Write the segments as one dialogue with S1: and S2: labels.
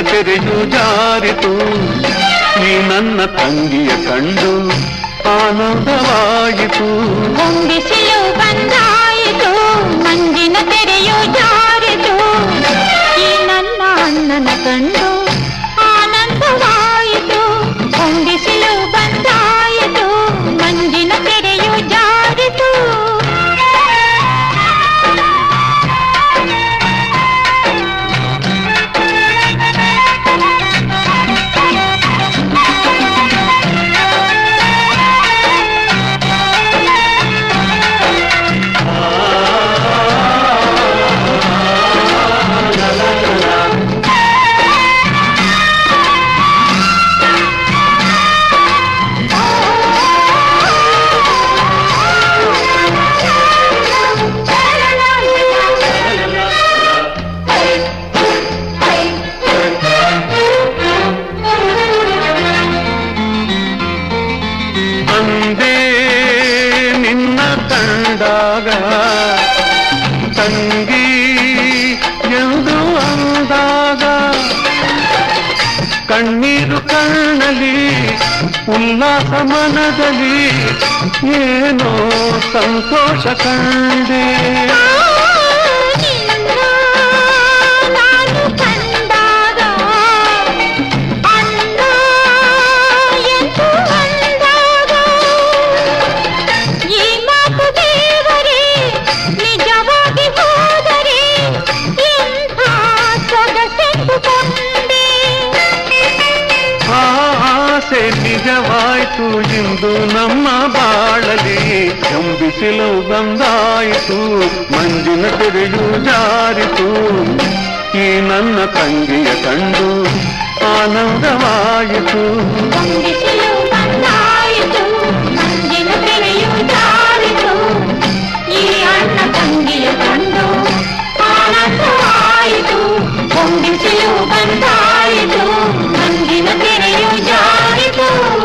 S1: ತೆರೆಯು ಜಾರಿತು ನೀ ನನ್ನ ತಂಗಿಯ ಕಂಡು ಆನಂದವಾಯಿತು
S2: ಹೊಂದಿಸಿಲು ಬಂದಾಯಿತು ಮಂಜಿನ ತೆರೆಯು ಜಾರಿತು ಈ ನನ್ನ ಅಣ್ಣನ ಕಂಡು ಆನಂದವಾಯಿತು ಹೊಂದಿಸಿಲು ಬಂದಾಯಿತು ಮಂಜಿನ ತೆರೆಯು ಜಾರಿತು
S1: ಅಂದೇ ನಿನ್ನ ಕಂಡಾಗ ತಂಗಿ ಎಂದು ಅಂದಾಗ ಕಣ್ಣೀರು ಕಣ್ಣಲಿ ಉಲ್ಲಾಸ ಮನದಲ್ಲಿ ಏನೋ ಸಂತೋಷ ಕಂಡೆ
S2: ನಾನು ಕಂಡಾಗ ಅಣ್ಣ ಎಂದು ಅಂದಾಗ ಈ ಮಾತು ದೇವರೇ ನಿಜವಾಗಿ ಹೋದರೆ ಎಂಥ ಸೊಗಸೆಂದು ಕೊಂಡೆ
S1: ಆ ಆಸೆ ನಿಜವಾಯ್ತು ಇಂದು ನಮ್ಮ ಬಾಳಲಿ ಎಂಬಿಸಿಲು ಬಂದಾಯಿತು ಮಂಜಿನ ತೆರೆಯು ಜಾರಿತು ಈ ನನ್ನ ತಂಗಿಯ ಕಂಡು ಆನಂದವಾಯಿತು
S2: ಹೊಂದಿಸಿಲು ಬಂದಾಯಿತು ಮಂಜಿನ ತೆರೆಯು ಜಾರಿತು ಈ ಅಣ್ಣ ತಂಗಿಯ ಕಂಡು ಆನಂದವಾಯಿತು ಹೊಂದಿಸಿಲು ಬಂದಾಯಿತು ಮಂಜಿನ ತೆರೆಯು ಜಾರಿತು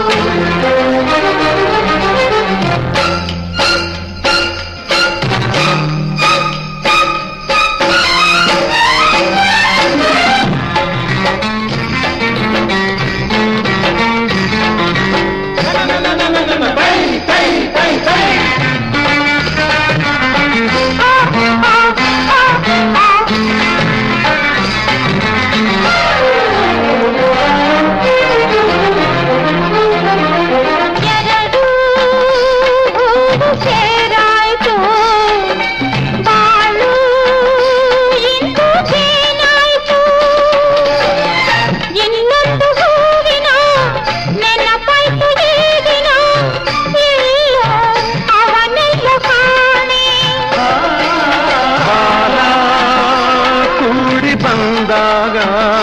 S2: ಎರಡು ಹೂವು ಸೇರಾಯ್ತು ಬಾಳು ಇಂದು ಜೇನಾಯ್ತು ಇನ್ನೊಂದು ಹೂವಿನ ನೆನಪಾಯ್ತು ಈ ದಿನ ಎಲ್ಲೋ ಅವನೆಲ್ಲ ಕಾಣೆ
S1: ಬಾಲ ಕೂಡಿ ಬಂದಾಗ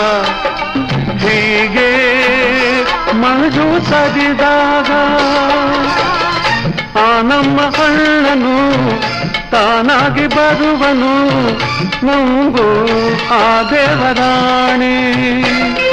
S1: ಹೀಗೆ ಮನಜು ಸದಿದಾಗ ಆ ನಮ್ಮ ಅಣ್ಣನು ತಾನಾಗಿ ಬರುವನು ನಂಗು ಆ ದೇವರಾಣಿ